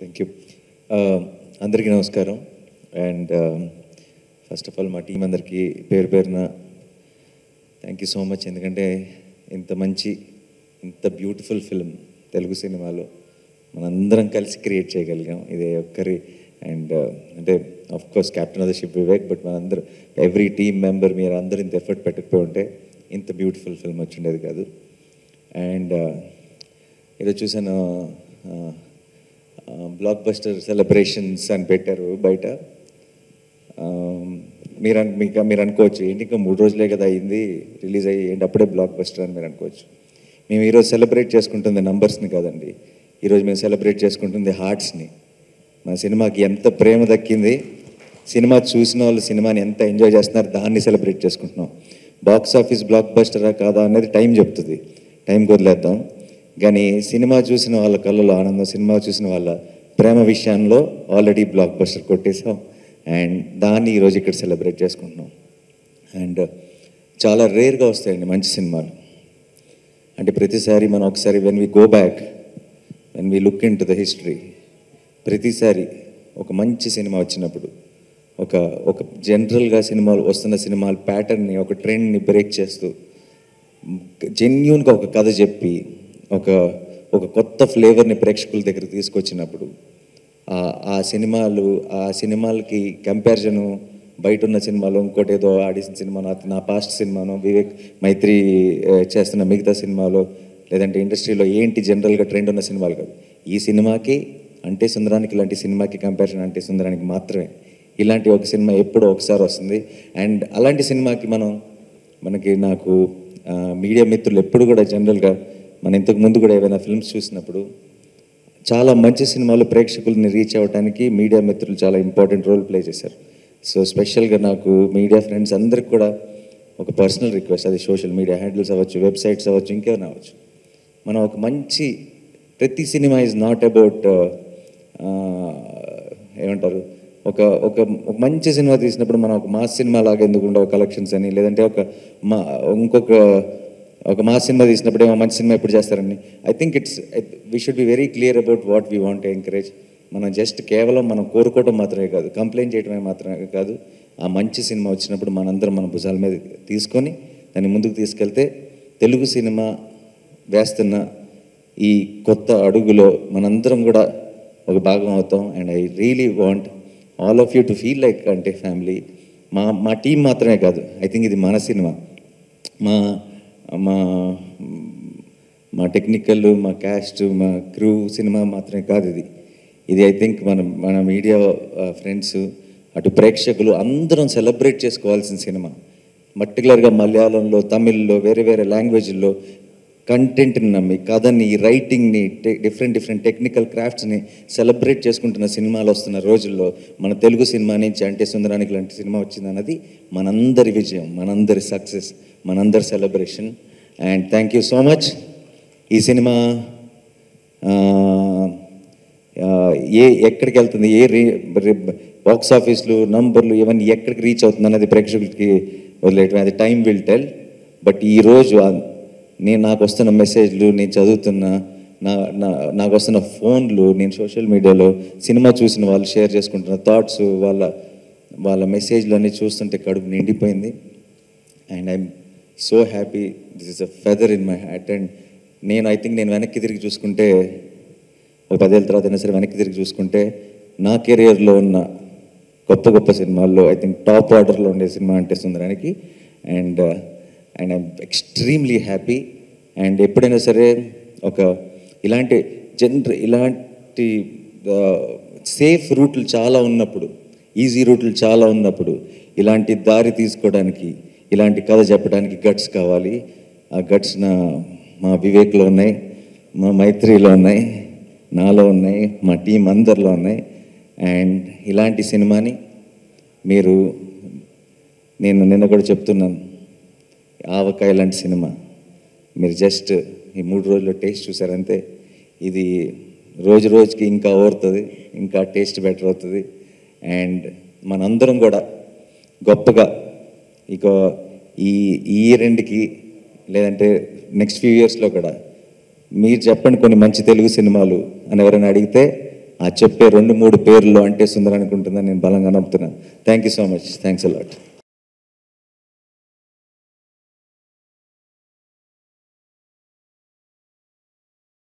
thank you అందరికీ నమస్కారం and first of all మా టీం అందరికీ పేరు పేరున థ్యాంక్ యూ సో మచ్ ఎందుకంటే ఇంత మంచి ఇంత బ్యూటిఫుల్ ఫిల్మ్ తెలుగు సినిమాలో మనందరం కలిసి క్రియేట్ చేయగలిగాం ఇది ఒక్కరి అండ్ అంటే of course captain of the ship Vivek but మనందరూ ఎవ్రీ టీమ్ మెంబర్ మీరు అందరూ ఇంత ఎఫర్ట్ పెట్టకపోయి ఉంటే ఇంత బ్యూటిఫుల్ ఫిల్మ్ వచ్చిండేది కాదు అండ్ ఈరోజు చూసాను బ్లాక్ బస్టర్ సెలబ్రేషన్స్ అని పెట్టారు బయట ఆ, మీరు అన్- మీకు మీరు అనుకోవచ్చు ఏంటి ఇంకా మూడు రోజులే కదా అయింది రిలీజ్ అయ్యి ఏంటి అప్పుడే బ్లాక్ బస్టర్ అని మీరు అనుకోవచ్చు మేము ఈరోజు సెలబ్రేట్ చేసుకుంటుంది నంబర్స్ని కాదండి ఈరోజు మేము సెలబ్రేట్ చేసుకుంటుంది హార్ట్స్ని మా సినిమాకి ఎంత ప్రేమ దక్కింది సినిమా చూసిన వాళ్ళు సినిమాని ఎంత ఎంజాయ్ చేస్తున్నారు దాన్ని సెలబ్రేట్ చేసుకుంటున్నాం బాక్స్ ఆఫీస్ బ్లాక్ బస్టరా కాదా అనేది టైం చెప్తుంది టైంకి వదిలేద్దాం కానీ సినిమా చూసిన వాళ్ళ కళ్ళలో ఆనందం సినిమా చూసిన వాళ్ళ ప్రేమ విషయంలో ఆల్రెడీ బ్లాక్ బస్టర్ కొట్టేసాం అండ్ దాన్ని ఈరోజు ఇక్కడ సెలబ్రేట్ చేసుకుంటున్నాం అండ్ చాలా రేర్గా వస్తాయండి మంచి సినిమాలు అంటే ప్రతిసారి మనం ఒకసారి when we go back when we look into the history ప్రతిసారి ఒక మంచి సినిమా వచ్చినప్పుడు ఒక ఒక జనరల్గా సినిమాలు వస్తున్న సినిమాల ప్యాటర్న్ని ఒక ట్రెండ్ని బ్రేక్ చేస్తూ జెన్యున్గా ఒక కథ చెప్పి ఒక ఒక కొత్త ఫ్లేవర్ని ప్రేక్షకుల దగ్గర తీసుకొచ్చినప్పుడు ఆ- ఆ సినిమాలు ఆ సినిమాలకి కంపారిజను బయట ఉన్న సినిమాలు ఇంకోటి ఏదో ఆడిసిన సినిమా నా నా పాస్ట్ సినిమానో వివేక్ మైత్రి ఆ, చేస్తున్న మిగతా సినిమాలో లేదంటే ఇండస్ట్రీలో ఏంటి జనరల్గా ట్రెండ్ ఉన్న సినిమాలు కాదు ఈ సినిమాకి అంటే సుందరానికి ఇలాంటి సినిమాకి కంపారిజన్ అంటే సుందరానికి మాత్రమే ఇలాంటి ఒక సినిమా ఎప్పుడో ఒకసారి వస్తుంది అండ్ అలాంటి సినిమాకి మనం మనకి నాకు ఆ, మీడియా మిత్రులు ఎప్పుడు కూడా జనరల్గా మన ఇంతకు ముందు కూడా ఏవైనా ఫిల్మ్స్ చూసినప్పుడు చాలా మంచి సినిమాలు ప్రేక్షకుల్ని రీచ్ అవ్వడానికి మీడియా మిత్రులు చాలా ఇంపార్టెంట్ రోల్ ప్లే చేశారు సో స్పెషల్గా నాకు మీడియా ఫ్రెండ్స్ అందరికి కూడా ఒక పర్సనల్ రిక్వెస్ట్ అది సోషల్ మీడియా హ్యాండిల్స్ అవ్వచ్చు వెబ్సైట్స్ అవ్వచ్చు ఇంకేమైనా అవ్వచ్చు మనం ఒక మంచి ప్రతి సినిమా ఈజ్ నాట్ అబౌట్ ఏమంటారు ఒక ఒక ఒక మంచి సినిమా తీసినప్పుడు మనం ఒక మాస్ సినిమా లాగా ఎందుకు ఉండవు కలెక్షన్స్ అని లేదంటే ఒక మా ఇంకొక ఒక మాస్ సినిమా తీసినప్పుడు ఏమో మంచి సినిమా ఎప్పుడు చేస్తారని I think it's we should be very clear about what we want encourage మనం జస్ట్ కేవలం మనం కోరుకోవడం మాత్రమే కాదు కంప్లైంట్ చేయడమే మాత్రమే కాదు ఆ మంచి సినిమా వచ్చినప్పుడు మనందరం మన భుజాల మీద తీసుకొని దాన్ని ముందుకు తీసుకెళ్తే తెలుగు సినిమా వేస్తున్న ఈ కొత్త అడుగులో మనందరం కూడా ఒక భాగం అవుతాం and I really want all of you to feel like అంటే ఫ్యామిలీ మా మా టీం మాత్రమే కాదు ఐ థింక్ ఇది మన సినిమా మా మా మా టెక్నికల్ మా క్యాస్ట్ మా క్రూ సినిమా మాత్రమే కాదు ఇది ఇది ఐ థింక్ మన మన మీడియా ఫ్రెండ్స్ అటు ప్రేక్షకులు అందరం సెలబ్రేట్ చేసుకోవాల్సిన సినిమా పర్టికులర్గా మలయాళంలో తమిళ్లో వేరే వేరే లాంగ్వేజ్లో కంటెంట్ని నమ్మి కథని రైటింగ్ని డిఫరెంట్ డిఫరెంట్ టెక్నికల్ క్రాఫ్ట్స్ని సెలబ్రేట్ చేసుకుంటున్న సినిమాలు వస్తున్న రోజుల్లో మన తెలుగు సినిమా నుంచి అంటే సుందరానికి లాంటి సినిమా వచ్చిందన్నది మనందరి విజయం మనందరి సక్సెస్ మనందరి celebration and thank you so much ఈ సినిమా ఆ, ఆ, ఏ ఎక్కడికి వెళ్తుంది ఏ రీ బాక్స్ ఆఫీస్లు నంబర్లు ఇవన్నీ ఎక్కడికి రీచ్ అవుతుంది అన్నది ప్రేక్షకులకి వదిలేయటం అది టైం విల్ టెల్ బట్ ఈరోజు నేను నాకు వస్తున్న మెసేజ్లు నేను చదువుతున్న నా నా నాకు వస్తున్న ఫోన్లు నేను సోషల్ మీడియాలో సినిమా చూసిన వాళ్ళు షేర్ చేసుకుంటున్న థాట్స్ వాళ్ళ వాళ్ళ మెసేజ్లు అన్నీ చూస్తుంటే కడుపు నిండిపోయింది and I'm so happy this is a feather in my hat and నేను ఐ థింక్ నేను వెనక్కి తిరిగి చూసుకుంటే ఒక పదేళ్ళ తర్వాత అయినా సరే వెనక్కి తిరిగి చూసుకుంటే నా కెరియర్లో ఉన్న గొప్ప గొప్ప సినిమాల్లో ఐ థింక్ టాప్ ఆర్డర్లో ఉండే cinema Ante Sundaraniki and and I'm extremely happy and ఎప్పుడైనా సరే ఒక ఇలాంటి జనర ఇలాంటి సేఫ్ రూట్లు చాలా ఉన్నప్పుడు ఈజీ రూట్లు చాలా ఉన్నప్పుడు ఇలాంటి దారి తీసుకోవడానికి ఇలాంటి కథ చెప్పడానికి గట్స్ కావాలి ఆ గట్స్ నా మా వివేక్లో ఉన్నాయి మా మైత్రిలో ఉన్నాయి నాలో ఉన్నాయి మా టీం అందరిలో ఉన్నాయి అండ్ ఇలాంటి సినిమాని మీరు నేను నిన్న కూడా చెప్తున్నాను ఆవకాయ లాంటి సినిమా మీరు జస్ట్ ఈ మూడు రోజుల్లో టేస్ట్ చూసారంతే ఇది రోజు రోజుకి ఇంకా ఓరుతుంది ఇంకా టేస్ట్ బెటర్ అవుతుంది అండ్ మనందరం కూడా గొప్పగా ఇక ఈ ఈ రెండుకి లేదంటే నెక్స్ట్ ఫ్యూ ఇయర్స్లో కూడా మీరు చెప్పండి కొన్ని మంచి తెలుగు సినిమాలు అని ఎవరైనా అడిగితే ఆ చెప్పే రెండు మూడు పేర్లు అంటే సుందరానికి ఉంటుందని నేను బలంగా నమ్ముతున్నాను thank you so much thanks allot